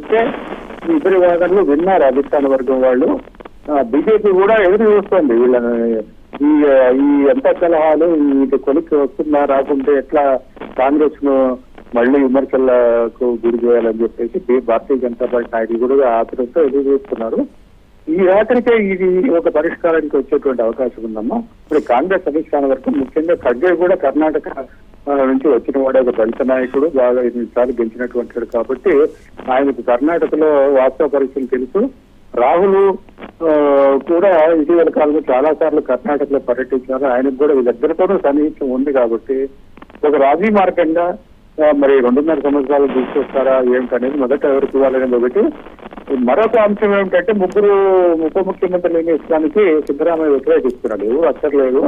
ఇప్పటికే ఈ ఇద్దరి వాదనలు విన్నారు అధిష్టాన వర్గం వాళ్ళు బీజేపీ కూడా ఎదురు చూస్తుంది వీళ్ళని ఈ ఈ ఎంత కలహాలు ఈ కొలిక్కి వస్తుందా రాకుంటే ఎట్లా కాంగ్రెస్ ను మళ్ళీ విమర్శలకు గురి చేయాలని చెప్పేసి బీ- భారతీయ జనతా పార్టీ నాయకులు కూడా ఆతరంతో ఎదురు చూస్తున్నారు ఈ రాత్రికే ఇది ఒక పరిష్కారానికి వచ్చేటువంటి అవకాశం ఉందమ్మా ఇప్పుడు కాంగ్రెస్ అధిష్టాన వరకు ముఖ్యంగా ఖడ్గే కూడా కర్ణాటక ఆ, నుంచి వచ్చిన వాడే ఒక దళిత నాయకుడు బాగా ఎనిమిది సార్లు గెలిచినటువంటి వాడు కాబట్టి ఆయనకు కర్ణాటకలో వాస్తవ పరిస్థితులు తెలుసు రాహుల్ ఆ, కూడా ఇటీవల కాలంలో చాలా సార్లు కర్ణాటకలో పర్యటించారు ఆయనకు కూడా వీళ్ళిద్దరితోనూ సన్నిహితం ఉంది కాబట్టి ఒక రాజీ మార్గంగా ఆ, మరి రెండున్నర సంవత్సరాలు తీసుకొస్తారా ఏమిటనేది మొదట ఎవరికి ఇవ్వాలనేది ఒకటి మరొక అంశం ఏమిటంటే ముగ్గురు ఉప ముఖ్యమంత్రులు నియమించడానికి సిద్ధరామయ్య వ్యతిరేకిస్తున్నాడు ఎవరు అక్కర్లేదు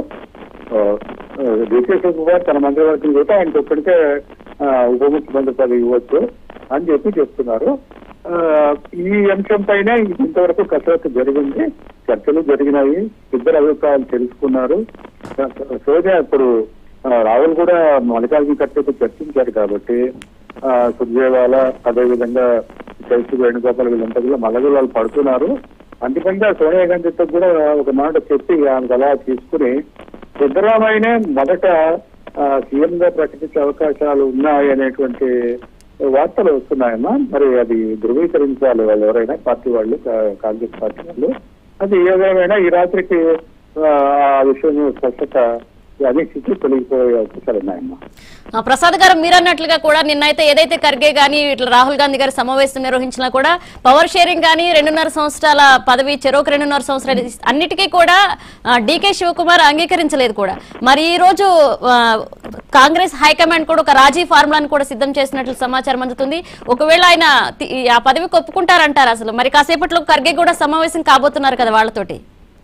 డికే శివకుమార్ తన మంత్రివర్గం చేత ఆయనకు ఒక్కడికే ఆ, ఉప ముఖ్యమంత్రి పదవి ఇవ్వచ్చు అని చెప్పి చెప్తున్నారు ఆ, ఈ అంశం పైన ఇంతవరకు కసరత్తు జరిగింది చర్చలు జరిగినాయి ఇద్దరు అభిప్రాయాలు తెలుసుకున్నారు సోనియా ఇప్పుడు ఆ, రాహుల్ కూడా మల్లికార్జున ఖర్చుతో చర్చించారు కాబట్టి ఆ, సుర్జేవాల అదేవిధంగా చైతు వేణుగోపాల్ వీళ్ళంతా కూడా మల్లగులాలు పడుతున్నారు అందుకంటే సోనియా గాంధీతో కూడా ఒక మాట చెప్పి ఆమెకు అలా తీసుకుని సిద్ధరామయ్యనే మొదట సీఎం గా ప్రకటించే అవకాశాలు ఉన్నాయి అనేటువంటి వార్తలు వస్తున్నాయమ్మా మరి అది ధృవీకరించాలి వాళ్ళు ఎవరైనా పార్టీ వాళ్ళు కా- కాంగ్రెస్ పార్టీ వాళ్ళు అది ఏదేమైనా ఈ రాత్రికి ఆ, ఆ విషయం స్పష్టత అనిశ్చితి తొలగిపోయే అవకాశాలు ఉన్నాయమ్మా ఆ, ప్రసాద్ గారు మీరు అన్నట్లుగా కూడా నిన్నైతే ఏదైతే ఖర్గే గాని ఇట్లా రాహుల్ గాంధీ గారి సమావేశం నిర్వహించినా కూడా పవర్ షేరింగ్ కానీ రెండున్నర సంవత్సరాల పదవి చెరోకు రెండున్నర సంవత్సరాలు ఇస్- అన్నిటికీ కూడా డీకే శివకుమార్ అంగీకరించలేదు కూడా మరి ఈ రోజు ఆ, కాంగ్రెస్ హైకమాండ్ కూడా ఒక రాజీ ఫార్ములాను కూడా సిద్ధం చేసినట్లు సమాచారం అందుతుంది ఒకవేళ ఆయన తి- ఆ పదవికి ఒప్పుకుంటారంటారు అసలు మరి కాసేపట్లో ఖర్గే కూడా సమావేశం కాబోతున్నారు కదా వాళ్ళతోటి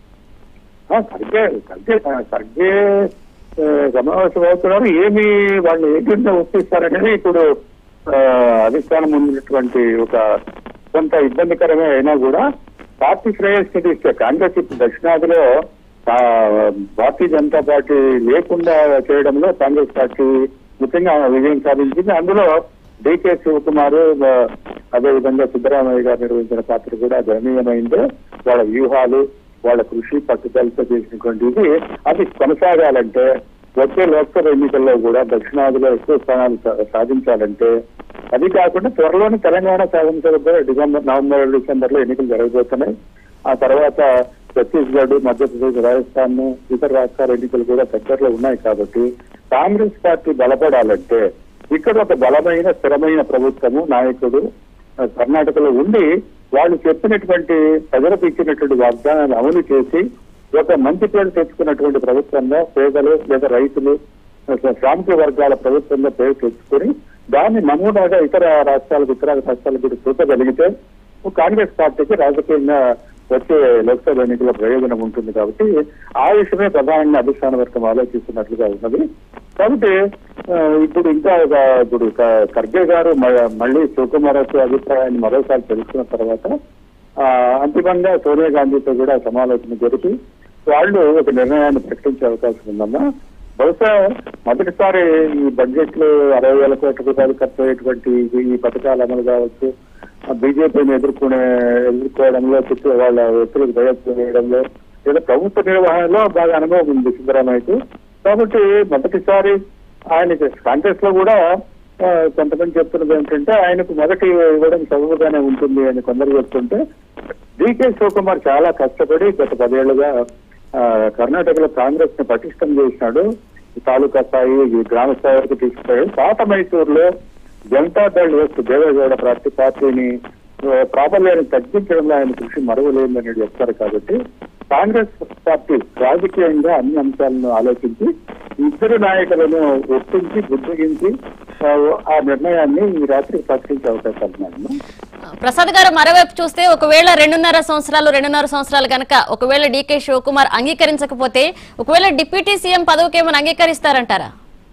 ఆ, ఖర్గే ఖర్గే ఖర్గే ఆ, సమావేశం అవుతున్నారు ఏమి వాళ్ళు ఏంటంటే ఒప్పిస్తారనేది ఇప్పుడు ఆ, అధిష్టానం ఉన్నటువంటి ఒక కొంత ఇబ్బందికరమే అయినా కూడా పార్టీ శ్రేయస్సు ఇస్తే కాంగ్రెస్ ఇప్పుడు దక్షిణాదిలో ఆ, భారతీయ జనతా పార్టీ లేకుండా చేయడంలో కాంగ్రెస్ పార్టీ ముఖ్యంగా విజయం సాధించింది అందులో డికే శివకుమార్ ఆ, అదేవిధంగా సిద్ధరామయ్య గారు నిర్వహించిన పాత్ర కూడా గణనీయమైంది వాళ్ళ వ్యూహాలు వాళ్ళ కృషి పట్టుదలతో చేసినటువంటి ఇది అది కొనసాగాలంటే వచ్చే లోక్సభ ఎన్నికల్లో కూడా దక్షిణాదిలో ఎక్కువ స్థానాలు సా- సాధించాలంటే అది కాకుండా త్వరలోనే తెలంగాణ సాధించడం కూడా డిసెంబర్ నవంబర్ డిసెంబర్ లో ఎన్నికలు జరగబోతున్నాయి ఆ తర్వాత ఛత్తీస్గఢ్ మధ్యప్రదేశ్ రాజస్థాన్ ఇతర రాష్ట్రాల ఎన్నికలు కూడా దగ్గరలో ఉన్నాయి కాబట్టి కాంగ్రెస్ పార్టీ బలపడాలంటే ఇక్కడ ఒక బలమైన స్థిరమైన ప్రభుత్వము నాయకుడు ఆ, కర్ణాటకలో ఉండి వాళ్ళు చెప్పినటువంటి ప్రజలకు ఇచ్చినటువంటి వాగ్దానాలు అమలు చేసి ఒక మంచి పేరు తెచ్చుకున్నటువంటి ప్రభుత్వంగా పేదలు లేదా రైతులు అసలు శ్రామిక వర్గాల ప్రభుత్వంగా పేరు తెచ్చుకొని దాన్ని నమూనాగా ఇతర రాష్ట్రాలకు ఇతర రాష్ట్రాలకు కూడా చూపగలిగితే కాంగ్రెస్ పార్టీకి రాజకీయంగా వచ్చే లోక్సభ ఎన్నికల ప్రయోజనం ఉంటుంది కాబట్టి ఆ విషయమే ప్రధానంగా అధిష్టాన వర్గం ఆలోచిస్తున్నట్లుగా ఉన్నది కాబట్టి ఆ, ఇప్పుడు ఇంకా ఒక ఇప్పుడు క- ఖర్గే గారు మ- మళ్ళీ శివకుమార్ అభిప్రాయాన్ని మరోసారి తెలుసుకున్న తర్వాత ఆ, అంతిమంగా సోనియా గాంధీతో కూడా సమాలోచన జరిపి వాళ్ళు ఒక నిర్ణయాన్ని ప్రకటించే అవకాశం ఉందమ్మా బహుశా మొదటిసారి ఈ బడ్జెట్ లో అరవై వేల కోట్ల రూపాయలు ఖర్చు అయ్యేటువంటి ఈ- ఈ పథకాల అమలు కావచ్చు ఆ బీజేపీని ఎదుర్కొనే ఎదుర్కోవడంలో చుట్టూ వాళ్ళ వ్యక్తులకు దయత్వం వేయడంలో లేదా ప్రభుత్వ నిర్వహణలో బాగా అనుభవం ఉంది సిద్ధరామయ్యకు కాబట్టి మొదటిసారి ఆయనకి కాంగ్రెస్ లో కూడా ఆ, కొంతమంది చెప్తున్నది ఏంటంటే ఆయనకు మొదటి ఇవ్వడం సబబుగానే ఉంటుంది అని కొందరు చెప్తుంటే డీకే శివకుమార్ చాలా కష్టపడి గత పదేళ్లుగా ఆ, కర్ణాటకలో కాంగ్రెస్ ని పటిష్టం చేసినాడు ఈ తాలూకా స్థాయి ఈ గ్రామ స్థాయి వరకు తీసుకుపోయాడు పాత మైసూరులో జనతా దళ్ వేస్తూ దేవేగౌడ పార్టీ పార్టీని ఆ, ప్రాబల్యాన్ని తగ్గించడంలో ఆయన కృషి మరవలేదని చెప్తారు కాబట్టి కాంగ్రెస్ పార్టీ రాజకీయంగా అన్ని అంశాలను ఆలోచించి ఇద్దరు నాయకులను ఒప్పించి బుద్ధిగించి ఆ, ఆ నిర్ణయాన్ని ఈ రాత్రి ప్రకటించే అవకాశాలు ఉన్నాయమ్మా ప్రసాద్ గారు మరోవైపు చూస్తే ఒకవేళ రెండున్నర సంవత్సరాలు రెండున్నర సంవత్సరాలు కనుక ఒకవేళ డీకే శివకుమార్ అంగీకరించకపోతే ఒకవేళ డిప్యూటీ సీఎం పదవికి ఏమైనా అంగీకరిస్తారంటారా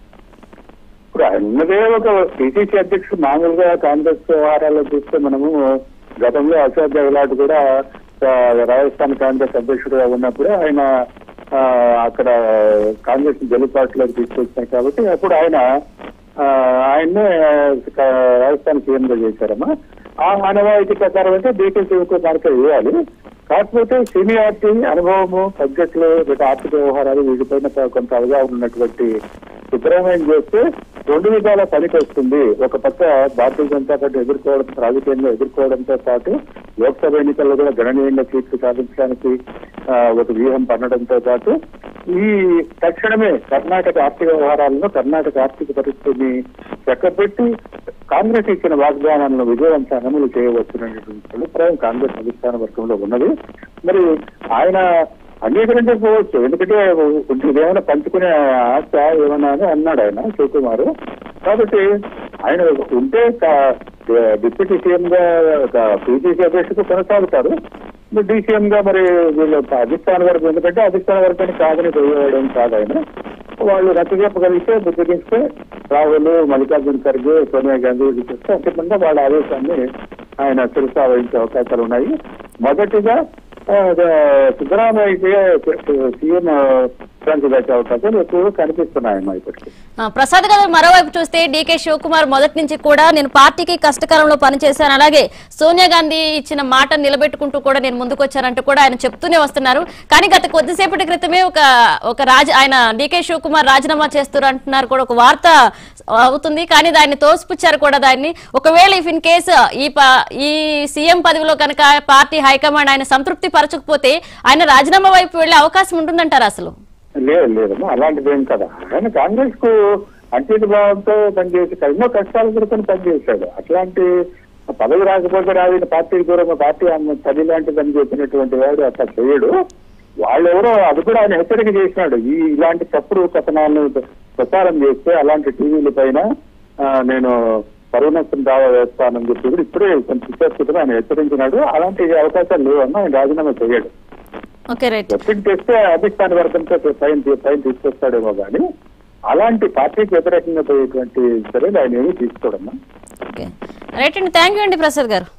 ఇప్పుడు ఆయన ఉన్నదే ఒక పిసిసి అధ్యక్షుడు మామూలుగా కాంగ్రెస్ వ్యవహారాల్లో చూస్తే మనము గతంలో అశోక్ గెహ్లాట్ కూడా ఆ, రాజస్థాన్ కాంగ్రెస్ అధ్యక్షుడుగా ఉన్నప్పుడు ఆయన ఆ, అక్కడ కాంగ్రెస్ గెలుపాటులోకి తీసుకొచ్చారు కాబట్టి అప్పుడు ఆయన ఆ, ఆయన్నే ఆ, రాజస్థాన్ సీఎం గా చేశారమ్మా ఆ ఆనవాయితీ ప్రకారం అయితే డీకే శివకుమార్కే ఇవ్వాలి కాకపోతే సీనియారిటీ అనుభవము సబ్జెక్టులు లేదా ఆర్థిక వ్యవహారాలు వీటిపైన కొంత అవగాహన ఉన్నటువంటి సిద్ధరామయ్య చేస్తే రెండు విధాల పనికి వస్తుంది ఒక పక్క భారతీయ జనతా పార్టీ ఎదుర్కోవడం రాజకీయంగా ఎదుర్కోవడంతో పాటు లోక్సభ ఎన్నికల్లో కూడా గణనీయంగా సీట్లు సాధించడానికి ఆ, ఒక వ్యూహం పన్నడంతో పాటు ఈ తక్షణమే కర్ణాటక ఆర్థిక వ్యవహారాలను కర్ణాటక ఆర్థిక పరిస్థితిని చక్కబెట్టి కాంగ్రెస్ ఇచ్చిన వాగ్దానాలను విజయవంతంగా అమలు చేయవచ్చుననేటువంటి అభిప్రాయం కాంగ్రెస్ అధిష్టాన వర్గంలో ఉన్నది మరి ఆయన అంగీకరించకపోవచ్చు ఎందుకంటే కొంచెం ఏమైనా పంచుకునే ఆశ ఏమన్నా అని అన్నాడు ఆయన శివకుమార్ కాబట్టి ఆయన ఉంటే క- డిప్యూటీ సీఎం గా ఒక పీసీసీ అధ్యక్షుడు కొనసాగుతారు డీసీఎం గా మరి వీళ్ళు అధిష్టాన వర్గం ఎందుకంటే అధిష్టాన వర్గాన్ని కాదని పోయేయడం కాదు ఆయన వాళ్ళు నచ్చజెప్పగలిగితే బుద్ధిగిస్తే రాహుల్ మల్లికార్జున ఖర్గే సోనియా గాంధీ వీళ్ళు చేస్తే అంతిమంగా వాళ్ళ ఆదేశాన్ని ఆయన శిరసా వహించే అవకాశాలు ఉన్నాయి మొదటిగా ఆ, సిద్ధరామయ్యకి సీఎం ఫ్రాన్స్ వచ్చే అవకాశాలు ఎక్కువగా కనిపిస్తున్నాయమ్మా ఇప్పటికీ ఆ, ప్రసాద్ గారు మరోవైపు చూస్తే డీకే శివకుమార్ మొదటి నుంచి కూడా నేను పార్టీకి కష్టకాలంలో పనిచేశాను అలాగే సోనియా గాంధీ ఇచ్చిన మాట నిలబెట్టుకుంటూ కూడా నేను ముందుకు వచ్చానంటూ కూడా ఆయన చెప్తూనే వస్తున్నారు కానీ గత కొద్దిసేపటి క్రితమే ఒక ఒక రాజ ఆయన డీకే శివకుమార్ రాజీనామా చేస్తారు అంటున్నారు కూడా ఒక వార్త అవుతుంది కానీ దాన్ని తోసిపుచ్చారు కూడా దాన్ని ఒకవేళ ఇఫ్ ఇన్ కేసు ఈ ప- ఈ సీఎం పదవిలో కనుక పార్టీ హైకమాండ్ ఆయన సంతృప్తి పరచకపోతే ఆయన రాజీనామా వైపు వెళ్లే అవకాశం ఉంటుందంటారు అసలు లేదు లేదమ్మా అలాంటిది ఏం కదా ఆయన కాంగ్రెస్ కు అంత్యత భావంతో పనిచేసి ఎన్నో కష్టాలు ఎదుర్కొని పనిచేశాడు అట్లాంటి పదవి రాకపోతే రావిన పార్టీ దూరంగా పార్టీ ఆమె పది లాంటిదని చెప్పినటువంటి వాడు అట్లా చేయడు వాళ్ళెవరో అది కూడా ఆయన హెచ్చరిక చేసినాడు ఈ ఇలాంటి తప్పుడు కథనాలను ప్రచారం చేస్తే అలాంటి టీవీల పైన ఆ, నేను పరువునష్టం దావా వేస్తానని చెప్పి కూడా ఇప్పుడే కొంచెం చిత్తస్థితిలో ఆయన హెచ్చరించినాడు అలాంటి అవకాశాలు లేవన్నా ఆయన రాజీనామా చేయడు ఓకే రైట్ ఒత్తిడి తెస్తే అధిష్టాన వర్గంతో పైన పైన తీసుకొస్తాడేమో కానీ అలాంటి పార్టీకి వ్యతిరేకంగా పోయేటువంటి చర్యలు ఆయన ఏమీ తీసుకోడమ్మా ఓకే రైట్ అండి థ్యాంక్ యూ అండి ప్రసాద్ గారు